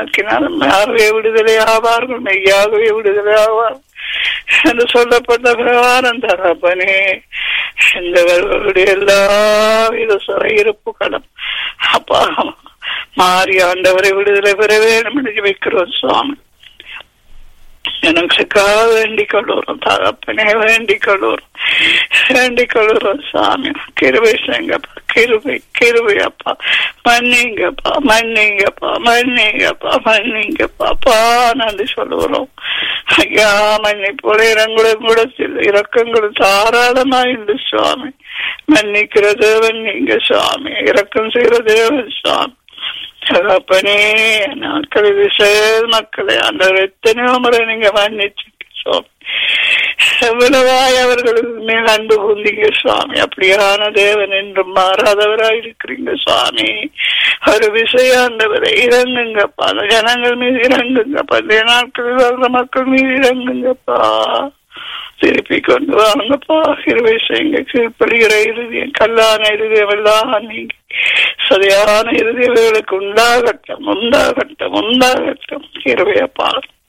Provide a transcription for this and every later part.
நோக்கினாலும் யாருவே விடுதலை ஆவார்கள் மெய்யாகவே விடுதலை ஆவார் என்று சொல்லப்பட்ட பிரகாரம் தகப்பனே எந்தவர்களுடைய எல்லா வித சிறையிருப்புகளும் அப்பா மாறி ஆண்டவரை விடுதலை பெற வேண்டும் என்று வைக்கிறோம் சுவாமி எனக்குக்காக வேண்டிக் கொள்ளுறோம் தகப்பனே வேண்டிக் கொள்ளுறோம் வேண்டிக் கொள்ளுறோம் சாமி கிருபை செய்யுங்கப்பா கிருபை கிருபை அப்பா மன்னிங்கப்பா மன்னிங்கப்பா மன்னிங்கப்பா மன்னிங்கப்பா அப்பா நன்றி சொல்லுகிறோம் ஐயா மன்னிப்போல இரங்களும் கூட இறக்கங்களும் தாராளமாயிருந்து சுவாமி மன்னிக்கிற தேவன் நீங்க சுவாமி இறக்கம் செய்கிற தேவன் சுவாமி தகப்பனே நாட்களில் விசேல் மக்களை அந்த எத்தனையோ முறை நீங்க மன்னிச்சு சுவாமி எவ்வளவாய் அவர்களுக்கு மேல் அன்பு குந்திங்க சுவாமி அப்படியான தேவன் என்றும் மாறாதவராய் இருக்கிறீங்க சுவாமி ஒரு விஷயாண்டவரை இறங்குங்கப்பா அந்த ஜனங்கள் மீது இறங்குங்கப்பா இந்த நாட்களில் வர்ற மக்கள் மீது இறங்குங்கப்பா திருப்பி கொண்டு வாங்கப்பா இருவை செய்யுங்க கீழ்ப்படுகிற இறுதியம் கல்லான இறுதியம் எல்லாம் நீங்க சரியான இறுதியவர்களுக்கு உண்டாகட்டும் உண்டாகட்டும் உண்டாகட்டும் இருவையப்பா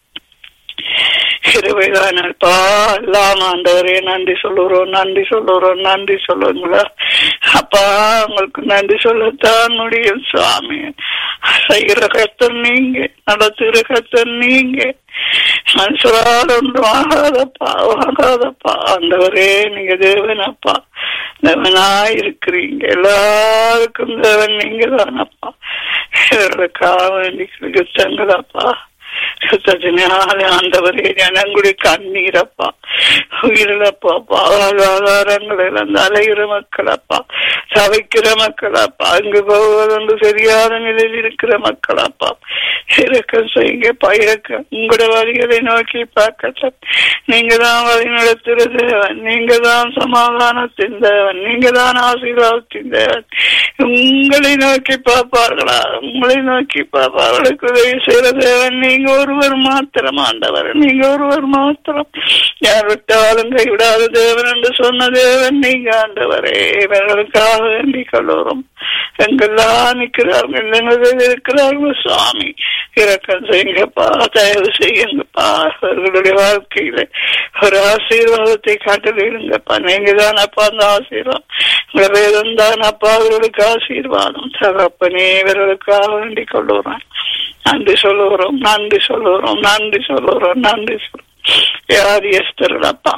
கிருபைதானப்பா எல்லாம் ஆண்டவரே நன்றி சொல்லுறோம் நன்றி சொல்லுறோம் நன்றி சொல்லுங்களா அப்பா உங்களுக்கு நன்றி சொல்லத்தான் முடியும் சுவாமி செய்கிற கத்தர் நீங்க நடத்துகிற கத்தர் நீங்க மனுஷரால் ஒன்றும் ஆகாதப்பா ஆகாதப்பா ஆண்டவரே நீங்க தேவனப்பா தேவனாய் இருக்கிறீங்க எல்லாருக்கும் தேவன் நீங்க தானப்பா இவர்களுக்காக வேண்டி யுத்தங்களப்பா சுத்தத்தினாலே ஆண்டவரே ஜனங்களுடைய கண்ணீரப்பா உயிரிழப்பா வாழ்வாதாரங்கள் இழந்து அலைகிற மக்களப்பா தவிக்கிற மக்களப்பா அங்கு போவதென்று தெரியாத நிலையில் இருக்கிற மக்களப்பா இறக்கம் செய்யுங்கப்பா இறக்கம் உங்களோட வழிகளை நோக்கி பார்க்கட்டும் நீங்க தான் வழி நடத்துகிற தேவன் நீங்க தான் சமாதானத்தின் தேவன் நீங்க தான் ஆசீர்வாதத்தின் தேவன் உங்களை நோக்கி பார்ப்பார்களா உங்களை நோக்கி பார்ப்பார்களுக்கு உதவி செய்கிற தேவன் நீங்க ஒருவர் மாத்திரம் ஆண்டவர் நீங்க ஒருவர் மாத்திரம் யார் விட்டாலும் கைவிடாத தேவன் என்று சொன்ன தேவன் நீங்க ஆண்டவரே இவர்களுக்காக வேண்டிக் கொள்ளுறோம் எங்கெல்லாம் நிற்கிறார்கள் எங்களில் இருக்கிறார்கள் சுவாமி இறக்கம் செய்யுங்கப்பா தயவு செய்யுங்கப்பா அவர்களுடைய வாழ்க்கையில ஒரு ஆசீர்வாதத்தை காட்டுவீங்கப்பா நீங்க தான் அப்பா அந்த ஆசீர்வாதம் உங்களை வேதம் தான் அப்பா அவர்களுக்கு ஆசீர்வாதம் தகப்பனே இவர்களுக்காக வேண்டிக் கொள்ளுறேன் நன்றி சொல்லுகிறோம் நன்றி சொல்லுகிறோம் நன்றி சொல்லுகிறோம் நன்றி சொல்லுறோம் வியாதியஸ்தர்கள் அப்பா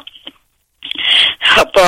அப்பா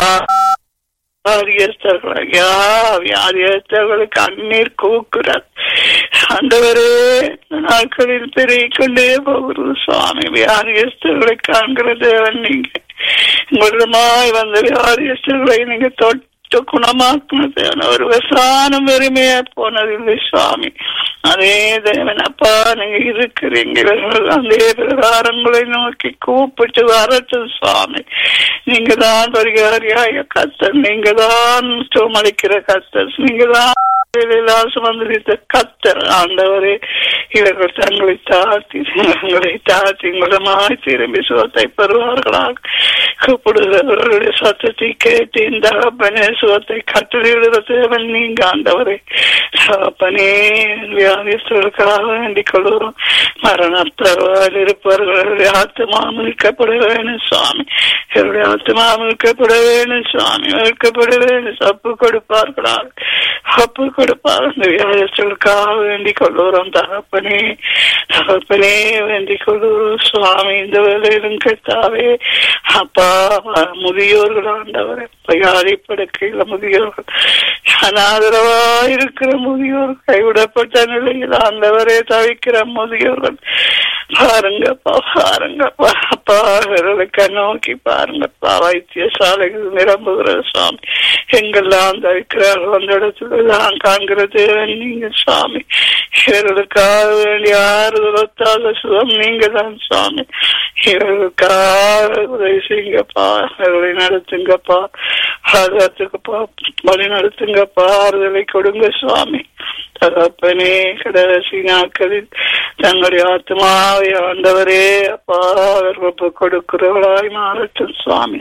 வியாதியஸ்தர்கள் ஐயா வியாதியஸ்தர்களுக்கு அந்நீர் கூக்குறார் ஆண்டவரே நாட்களில் பெருகிக் கொண்டே போகிறது சுவாமி வியாதியஸ்தர்களை காண்கிற தேவன் நீங்க உங்களிடமாய் வந்த வியாதியஸ்தர்களை நீங்க தொட்டு குணமாக்குனது ஒரு விசானம் வெறுமையா போனதில்லை சுவாமி அதே தேவன் அப்பா நீங்க இருக்கிறீங்க அதே பிரகாரங்களை நோக்கி கூப்பிட்டு வரட்டும் சுவாமி நீங்க தான் பரிகாரியாய கத்தர் நீங்க தான் சோமளிக்கிற கத்தர் நீங்க தான் சுமந்திரித்த கத்தர் ஆண்டவரே இவர்கள் தங்களை தாழ்த்தி தங்களை தாழ்த்தி மூலமாய் திரும்பி சுகத்தை பெறுவார்களாக கூப்பிடுகிறவர்களுடைய சத்தத்தை கேட்டு இந்த அப்பனே சுகத்தை கட்டளையிடுகிற தேவன் நீங்க ஆண்டவரே அப்பனே வியாதிஸ்தர்களுக்காக வேண்டிக் கொள்கிறோம் மரணத்தருவால் இருப்பவர்களுடைய ஆத்மா மீட்கப்பட வேணும் சுவாமி என்னுடைய ஆத்மா மீட்கப்பட வேணும் சுவாமி மீட்கப்பட வேணும் சப்பு கொடுப்பார்களாக அப்பு கொடுப்பார் அந்த வியாதிஸ்தர்களுக்காக வேண்டிக் கொள்கிறோம் தகப்பனே தகப்பனே வேண்டிக் கொள்கிறோம் சுவாமி இந்த வேலையிலும் கேட்டாவே அப்பா முதியோர்கள் ஆண்டவரை வியாதி படுக்கையில முதியோர்கள் அனாதரவா இருக்கிற முதியோர் கைவிடப்பட்ட நிலையில் ஆண்டவரே தவிக்கிற முதியோர்கள் பாருங்கப்பா பாருங்கப்பா அப்பா விரலுக்க நோக்கி பாருங்கப்பா வைத்தியசாலைகள் நிரம்புகிற சுவாமி எங்கெல்லாம் தவிக்கிறார்கள் அந்த இடத்துல எல்லாம் காண்கிற தேவன் நீங்க சுவாமி இவர்களுக்காக வேண்டிய ஆறுதல் ஒத்தாத சுகம் நீங்க தான் சுவாமி இவர்களுக்காக உதவி செய்யுங்கப்பா இவர்களை நடத்துங்கப்பா ஆதாரத்துக்குப்பா வழி நடத்துங்கப்பா ஆறுதலை கொடுங்க சுவாமி தகப்பனே கடைசி நாட்களில் தங்களுடைய ஆத்மாவை ஆண்டவரே அப்பா அவர்கள் கொடுக்கிறவளாய் மாறட்டும் சுவாமி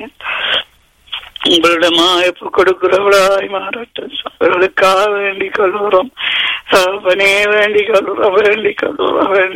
உங்களிடமா எப்ப கொடுக்கிறவளாய் மாறட்டும் அவர்களுக்காக வேண்டிக் கொள்கிறோம் வேண்டிக் கொள்கிறோம் வேண்டிக் கொள்கிறோம் வேண்டிக்